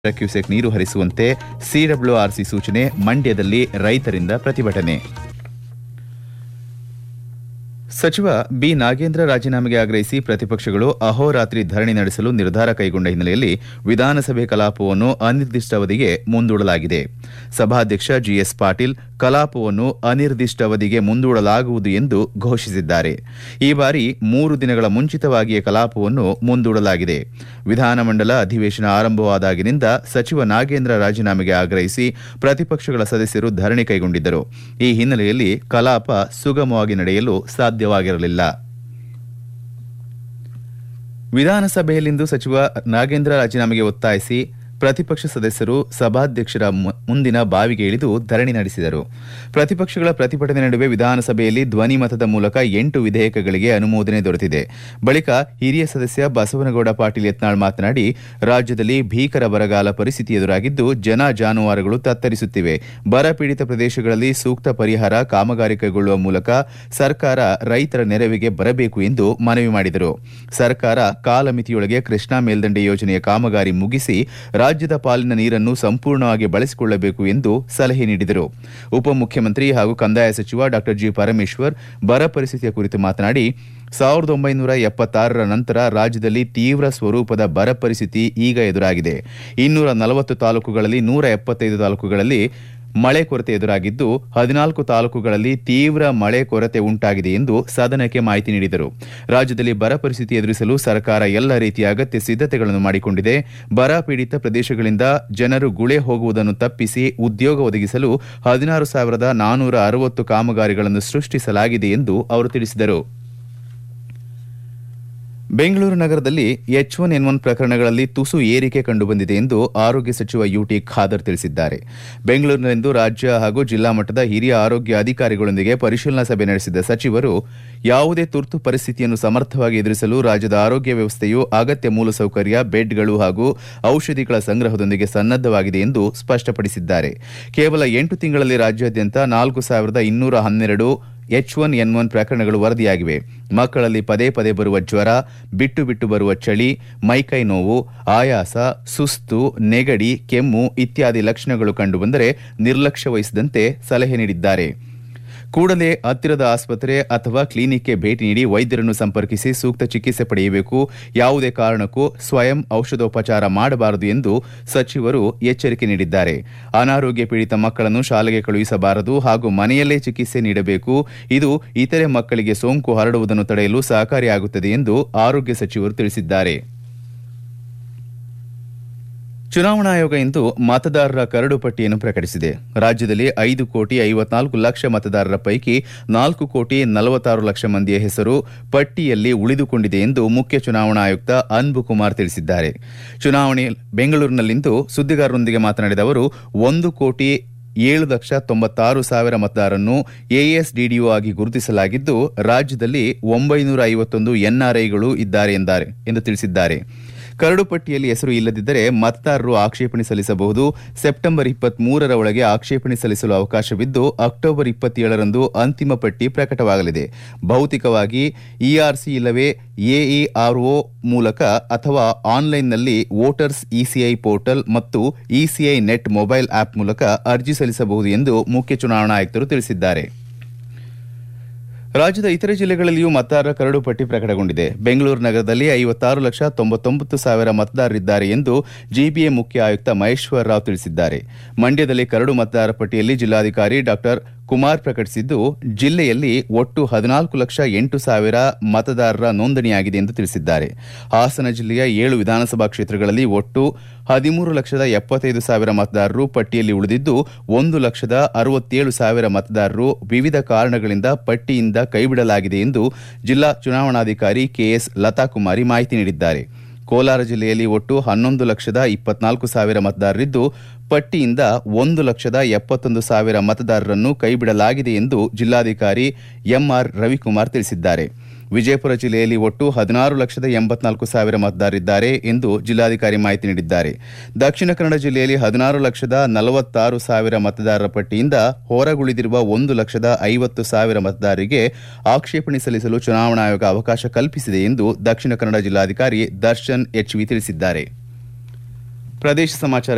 cusec ನೀರು ಹರಿಸುವಂತೆ CWRC ಸೂಚನೆ ಮಂಡ್ಯದಲ್ಲಿ ರೈತರಿಂದ ಪ್ರತಿಭಟನೆ ಸಚಿವ ಬಿ ನಾಗೇಂದ್ರ ರಾಜೀನಾಮೆಗೆ ಆಗ್ರಹಿಸಿ ಪ್ರತಿಪಕ್ಷಗಳು ಅಹೋರಾತ್ರಿ ಧರಣಿ ನಡೆಸಲು ನಿರ್ಧಾರ ಕೈಗೊಂಡ ಹಿನ್ನೆಲೆಯಲ್ಲಿ ವಿಧಾನಸಭೆ ಕಲಾಪವನ್ನು ಅನಿರ್ದಿಷ್ಟಾವಧಿಗೆ ಮುಂದೂಡಲಾಗಿದೆ ಸಭಾಧ್ಯಕ್ಷ ಜಿಎಸ್ ಪಾಟೀಲ್ ಕಲಾಪವನ್ನು ಅನಿರ್ದಿಷ್ಟಾವಧಿಗೆ ಮುಂದೂಡಲಾಗುವುದು ಎಂದು ಘೋಷಿಸಿದ್ದಾರೆ ಈ ಬಾರಿ ಮೂರು ದಿನಗಳ ಮುಂಚಿತವಾಗಿಯೇ ಕಲಾಪವನ್ನು ಮುಂದೂಡಲಾಗಿದೆ ವಿಧಾನಮಂಡಲ ಅಧಿವೇಶನ ಆರಂಭವಾದಾಗಿನಿಂದ ಸಚಿವ ನಾಗೇಂದ್ರ ರಾಜೀನಾಮೆಗೆ ಆಗ್ರಹಿಸಿ ಪ್ರತಿಪಕ್ಷಗಳ ಸದಸ್ಯರು ಧರಣಿ ಕೈಗೊಂಡಿದ್ದರು ಈ ಹಿನ್ನೆಲೆಯಲ್ಲಿ ಕಲಾಪ ಸುಗಮವಾಗಿ ನಡೆಯಲು ಸಾಧ್ಯವಾಗಿರಲಿಲ್ಲ ವಿಧಾನಸಭೆಯಲ್ಲಿಂದು ಸಚಿವ ನಾಗೇಂದ್ರ ರಾಜೀನಾಮೆಗೆ ಒತ್ತಾಯಿಸಿ ಪ್ರತಿಪಕ್ಷ ಸದಸ್ಯರು ಸಭಾಧ್ಯಕ್ಷರ ಮು- ಮುಂದಿನ ಬಾವಿಗೆ ಇಳಿದು ಧರಣಿ ನಡೆಸಿದರು ಪ್ರತಿಪಕ್ಷಗಳ ಪ್ರತಿಭಟನೆ ನಡುವೆ ವಿಧಾನಸಭೆಯಲ್ಲಿ ಧ್ವನಿ ಮತದ ಮೂಲಕ ಎಂಟು ವಿಧೇಯಕಗಳಿಗೆ ಅನುಮೋದನೆ ದೊರೆತಿದೆ ಬಳಿಕ ಹಿರಿಯ ಸದಸ್ಯ ಬಸವನಗೌಡ ಪಾಟೀಲ್ ಯತ್ನಾಳ್ ಮಾತನಾಡಿ ರಾಜ್ಯದಲ್ಲಿ ಭೀಕರ ಬರಗಾಲ ಪರಿಸ್ಥಿತಿ ಎದುರಾಗಿದ್ದು ಜನ ಜಾನುವಾರುಗಳು ತತ್ತರಿಸುತ್ತಿವೆ ಬರ ಪೀಡಿತ ಪ್ರದೇಶಗಳಲ್ಲಿ ಸೂಕ್ತ ಪರಿಹಾರ ಕಾಮಗಾರಿ ಕೈಗೊಳ್ಳುವ ಮೂಲಕ ಸರ್ಕಾರ ರೈತರ ನೆರವಿಗೆ ಬರಬೇಕು ಎಂದು ಮನವಿ ಮಾಡಿದರು ಸರ್ಕಾರ ಕಾಲಮಿತಿಯೊಳಗೆ ಕೃಷ್ಣಾ ಮೇಲ್ದಂಡೆ ಯೋಜನೆಯ ಕಾಮಗಾರಿ ಮುಗಿಸಿ ರಾಜ್ಯದ ಪಾಲಿನ ನೀರನ್ನು ಸಂಪೂರ್ಣವಾಗಿ ಬಳಸಿಕೊಳ್ಳಬೇಕು ಎಂದು ಸಲಹೆ ನೀಡಿದರು ಉಪಮುಖ್ಯಮಂತ್ರಿ ಹಾಗೂ ಕಂದಾಯ ಸಚಿವ ಡಾ ಜಿ ಪರಮೇಶ್ವರ್ ಬರ ಪರಿಸ್ಥಿತಿಯ ಕುರಿತು ಮಾತನಾಡಿ ಸಾವಿರದ ಒಂಬೈನೂರ ಎಪ್ಪತ್ತಾರರ ನಂತರ ರಾಜ್ಯದಲ್ಲಿ ತೀವ್ರ ಸ್ವರೂಪದ ಬರ ಪರಿಸ್ಥಿತಿ ಈಗ ಎದುರಾಗಿದೆ ಇನ್ನೂರ ನಲವತ್ತು ತಾಲೂಕುಗಳಲ್ಲಿ ನೂರ ಎಪ್ಪತ್ತೈದು ತಾಲೂಕುಗಳಲ್ಲಿ ಮಳೆ ಕೊರತೆ ಎದುರಾಗಿದ್ದು ಹದಿನಾಲ್ಕು ತಾಲೂಕುಗಳಲ್ಲಿ ತೀವ್ರ ಮಳೆ ಕೊರತೆ ಉಂಟಾಗಿದೆ ಎಂದು ಸದನಕ್ಕೆ ಮಾಹಿತಿ ನೀಡಿದರು ರಾಜ್ಯದಲ್ಲಿ ಬರ ಪರಿಸ್ಥಿತಿ ಎದುರಿಸಲು ಸರ್ಕಾರ ಎಲ್ಲ ರೀತಿಯ ಅಗತ್ಯ ಸಿದ್ಧತೆಗಳನ್ನು ಮಾಡಿಕೊಂಡಿದೆ ಬರ ಪೀಡಿತ ಪ್ರದೇಶಗಳಿಂದ ಜನರು ಗುಳೆ ಹೋಗುವುದನ್ನು ತಪ್ಪಿಸಿ ಉದ್ಯೋಗ ಒದಗಿಸಲು ಹದಿನಾರು ಸಾವಿರದ ನಾನೂರ ಅರವತ್ತು ಕಾಮಗಾರಿಗಳನ್ನು ಸೃಷ್ಟಿಸಲಾಗಿದೆ ಎಂದು ಅವರು ತಿಳಿಸಿದರು ಬೆಂಗಳೂರು ನಗರದಲ್ಲಿ ಎಚ್ ಒನ್ ಎನ್ ಒನ್ ಪ್ರಕರಣಗಳಲ್ಲಿ ತುಸು ಏರಿಕೆ ಕಂಡುಬಂದಿದೆ ಎಂದು ಆರೋಗ್ಯ ಸಚಿವ ಯುಟಿ ಖಾದರ್ ತಿಳಿಸಿದ್ದಾರೆ ಬೆಂಗಳೂರಿನಲ್ಲಿಂದು ರಾಜ್ಯ ಹಾಗೂ ಜಿಲ್ಲಾ ಮಟ್ಟದ ಹಿರಿಯ ಆರೋಗ್ಯ ಅಧಿಕಾರಿಗಳೊಂದಿಗೆ ಪರಿಶೀಲನಾ ಸಭೆ ನಡೆಸಿದ ಸಚಿವರು ಯಾವುದೇ ತುರ್ತು ಪರಿಸ್ಥಿತಿಯನ್ನು ಸಮರ್ಥವಾಗಿ ಎದುರಿಸಲು ರಾಜ್ಯದ ಆರೋಗ್ಯ ವ್ಯವಸ್ಥೆಯು ಅಗತ್ಯ ಮೂಲಸೌಕರ್ಯ ಬೆಡ್ಗಳು ಹಾಗೂ ಔಷಧಿಗಳ ಸಂಗ್ರಹದೊಂದಿಗೆ ಸನ್ನದ್ದವಾಗಿದೆ ಎಂದು ಸ್ಪಷ್ಟಪಡಿಸಿದ್ದಾರೆ ಕೇವಲ ಎಂಟು ತಿಂಗಳಲ್ಲಿ ರಾಜ್ಯಾದ್ಯಂತ ನಾಲ್ಕು ಸಾವಿರದ ಇನ್ನೂರ ಹನ್ನೆರಡು ಎಚ್ ಒನ್ ಎನ್ ಒನ್ ಪ್ರಕರಣಗಳು ವರದಿಯಾಗಿವೆ ಮಕ್ಕಳಲ್ಲಿ ಪದೇ ಪದೇ ಬರುವ ಜ್ವರ ಬಿಟ್ಟು ಬಿಟ್ಟು ಬರುವ ಚಳಿ ಮೈಕೈ ನೋವು ಆಯಾಸ ಸುಸ್ತು ನೆಗಡಿ ಕೆಮ್ಮು ಇತ್ಯಾದಿ ಲಕ್ಷಣಗಳು ಕಂಡುಬಂದರೆ ನಿರ್ಲಕ್ಷ್ಯ ವಹಿಸದಂತೆ ಸಲಹೆ ನೀಡಿದ್ದಾರೆ ಕೂಡಲೇ ಹತ್ತಿರದ ಆಸ್ಪತ್ರೆ ಅಥವಾ ಕ್ಲಿನಿಕ್ಗೆ ಭೇಟಿ ನೀಡಿ ವೈದ್ಯರನ್ನು ಸಂಪರ್ಕಿಸಿ ಸೂಕ್ತ ಚಿಕಿತ್ಸೆ ಪಡೆಯಬೇಕು ಯಾವುದೇ ಕಾರಣಕ್ಕೂ ಸ್ವಯಂ ಔಷಧೋಪಚಾರ ಮಾಡಬಾರದು ಎಂದು ಸಚಿವರು ಎಚ್ಚರಿಕೆ ನೀಡಿದ್ದಾರೆ ಅನಾರೋಗ್ಯ ಪೀಡಿತ ಮಕ್ಕಳನ್ನು ಶಾಲೆಗೆ ಕಳುಹಿಸಬಾರದು ಹಾಗೂ ಮನೆಯಲ್ಲೇ ಚಿಕಿತ್ಸೆ ನೀಡಬೇಕು ಇದು ಇತರೆ ಮಕ್ಕಳಿಗೆ ಸೋಂಕು ಹರಡುವುದನ್ನು ತಡೆಯಲು ಸಹಕಾರಿಯಾಗುತ್ತದೆ ಎಂದು ಆರೋಗ್ಯ ಸಚಿವರು ತಿಳಿಸಿದ್ದಾರೆ ಚುನಾವಣಾ ಆಯೋಗ ಇಂದು ಮತದಾರರ ಕರಡು ಪಟ್ಟಿಯನ್ನು ಪ್ರಕಟಿಸಿದೆ ರಾಜ್ಯದಲ್ಲಿ ಐದು ಕೋಟಿ ಐವತ್ನಾಲ್ಕು ಲಕ್ಷ ಮತದಾರರ ಪೈಕಿ ನಾಲ್ಕು ಕೋಟಿ ನಲವತ್ತಾರು ಲಕ್ಷ ಮಂದಿಯ ಹೆಸರು ಪಟ್ಟಿಯಲ್ಲಿ ಉಳಿದುಕೊಂಡಿದೆ ಎಂದು ಮುಖ್ಯ ಚುನಾವಣಾ ಆಯುಕ್ತ ಅನ್ಬು ಕುಮಾರ್ ತಿಳಿಸಿದ್ದಾರೆ ಚುನಾವಣೆ ಬೆಂಗಳೂರಿನಲ್ಲಿಂದು ಸುದ್ದಿಗಾರರೊಂದಿಗೆ ಮಾತನಾಡಿದ ಅವರು ಒಂದು ಕೋಟಿ ಏಳು ಲಕ್ಷ ತೊಂಬತ್ತಾರು ಸಾವಿರ ಮತದಾರರನ್ನು ಎಎಸ್ಡಿಡಿಒ ಆಗಿ ಗುರುತಿಸಲಾಗಿದ್ದು ರಾಜ್ಯದಲ್ಲಿ ಒಂಬೈನೂರ ಐವತ್ತೊಂದು ಎನ್ಆರ್ಐಗಳು ಇದ್ದಾರೆ ಎಂದಾರೆ ಎಂದು ತಿಳಿಸಿದ್ದಾರೆ ಕರಡು ಪಟ್ಟಿಯಲ್ಲಿ ಹೆಸರು ಇಲ್ಲದಿದ್ದರೆ ಮತದಾರರು ಆಕ್ಷೇಪಣೆ ಸಲ್ಲಿಸಬಹುದು ಸೆಪ್ಟೆಂಬರ್ ಇಪ್ಪತ್ಮೂರರ ಒಳಗೆ ಆಕ್ಷೇಪಣೆ ಸಲ್ಲಿಸಲು ಅವಕಾಶವಿದ್ದು ಅಕ್ಟೋಬರ್ ಇಪ್ಪತ್ತೇಳರಂದು ಅಂತಿಮ ಪಟ್ಟಿ ಪ್ರಕಟವಾಗಲಿದೆ ಭೌತಿಕವಾಗಿ ಇಆರ್ಸಿ ಇಲ್ಲವೇ ಎಇಆರ್ಒ ಮೂಲಕ ಅಥವಾ ಆನ್ಲೈನ್ನಲ್ಲಿ ವೋಟರ್ಸ್ ಇಸಿಐ ಪೋರ್ಟಲ್ ಮತ್ತು ಇಸಿಐ ನೆಟ್ ಮೊಬೈಲ್ ಆಪ್ ಮೂಲಕ ಅರ್ಜಿ ಸಲ್ಲಿಸಬಹುದು ಎಂದು ಮುಖ್ಯ ಚುನಾವಣಾ ಆಯುಕ್ತರು ತಿಳಿಸಿದ್ದಾರೆ ರಾಜ್ಯದ ಇತರೆ ಜಿಲ್ಲೆಗಳಲ್ಲಿಯೂ ಮತದಾರರ ಕರಡು ಪಟ್ಟಿ ಪ್ರಕಟಗೊಂಡಿದೆ ಬೆಂಗಳೂರು ನಗರದಲ್ಲಿ ಐವತ್ತಾರು ಲಕ್ಷ ತೊಂಬತ್ತೊಂಬತ್ತು ಸಾವಿರ ಮತದಾರರಿದ್ದಾರೆ ಎಂದು ಜಿಬಿಎ ಮುಖ್ಯ ಆಯುಕ್ತ ಮಹೇಶ್ವರ ರಾವ್ ತಿಳಿಸಿದ್ದಾರೆ ಮಂಡ್ಯದಲ್ಲಿ ಕರಡು ಮತದಾರರ ಪಟ್ಟಿಯಲ್ಲಿ ಜಿಲ್ಲಾಧಿಕಾರಿ ಡಾ ಕುಮಾರ್ ಪ್ರಕಟಿಸಿದ್ದು ಜಿಲ್ಲೆಯಲ್ಲಿ ಒಟ್ಟು ಹದಿನಾಲ್ಕು ಲಕ್ಷ ಎಂಟು ಸಾವಿರ ಮತದಾರರ ನೋಂದಣಿಯಾಗಿದೆ ಎಂದು ತಿಳಿಸಿದ್ದಾರೆ ಹಾಸನ ಜಿಲ್ಲೆಯ ಏಳು ವಿಧಾನಸಭಾ ಕ್ಷೇತ್ರಗಳಲ್ಲಿ ಒಟ್ಟು ಹದಿಮೂರು ಲಕ್ಷದ ಎಪ್ಪತ್ತೈದು ಸಾವಿರ ಮತದಾರರು ಪಟ್ಟಿಯಲ್ಲಿ ಉಳಿದಿದ್ದು ಒಂದು ಲಕ್ಷದ ಅರವತ್ತೇಳು ಸಾವಿರ ಮತದಾರರು ವಿವಿಧ ಕಾರಣಗಳಿಂದ ಪಟ್ಟಿಯಿಂದ ಕೈಬಿಡಲಾಗಿದೆ ಎಂದು ಜಿಲ್ಲಾ ಚುನಾವಣಾಧಿಕಾರಿ ಕೆಎಸ್ ಲತಾಕುಮಾರಿ ಮಾಹಿತಿ ನೀಡಿದ್ದಾರೆ ಕೋಲಾರ ಜಿಲ್ಲೆಯಲ್ಲಿ ಒಟ್ಟು ಹನ್ನೊಂದು ಲಕ್ಷದ ಇಪ್ಪತ್ನಾಲ್ಕು ಸಾವಿರ ಮತದಾರರಿದ್ದು ಪಟ್ಟಿಯಿಂದ ಒಂದು ಲಕ್ಷದ ಎಪ್ಪತ್ತೊಂದು ಸಾವಿರ ಮತದಾರರನ್ನು ಕೈಬಿಡಲಾಗಿದೆ ಎಂದು ಜಿಲ್ಲಾಧಿಕಾರಿ ಎಂಆರ್ ರವಿಕುಮಾರ್ ತಿಳಿಸಿದ್ದಾರೆ ವಿಜಯಪುರ ಜಿಲ್ಲೆಯಲ್ಲಿ ಒಟ್ಟು ಹದಿನಾರು ಲಕ್ಷದ ಎಂಬತ್ನಾಲ್ಕು ಸಾವಿರ ಮತದಾರರಿದ್ದಾರೆ ಎಂದು ಜಿಲ್ಲಾಧಿಕಾರಿ ಮಾಹಿತಿ ನೀಡಿದ್ದಾರೆ ದಕ್ಷಿಣ ಕನ್ನಡ ಜಿಲ್ಲೆಯಲ್ಲಿ ಹದಿನಾರು ಲಕ್ಷದ ನಲವತ್ತಾರು ಸಾವಿರ ಮತದಾರರ ಪಟ್ಟಿಯಿಂದ ಹೊರಗುಳಿದಿರುವ ಒಂದು ಲಕ್ಷದ ಐವತ್ತು ಸಾವಿರ ಮತದಾರರಿಗೆ ಆಕ್ಷೇಪಣೆ ಸಲ್ಲಿಸಲು ಚುನಾವಣಾ ಆಯೋಗ ಅವಕಾಶ ಕಲ್ಪಿಸಿದೆ ಎಂದು ದಕ್ಷಿಣ ಕನ್ನಡ ಜಿಲ್ಲಾಧಿಕಾರಿ ದರ್ಶನ್ ಎಚ್ವಿ ತಿಳಿಸಿದ್ದಾರೆ ಪ್ರದೇಶ ಸಮಾಚಾರ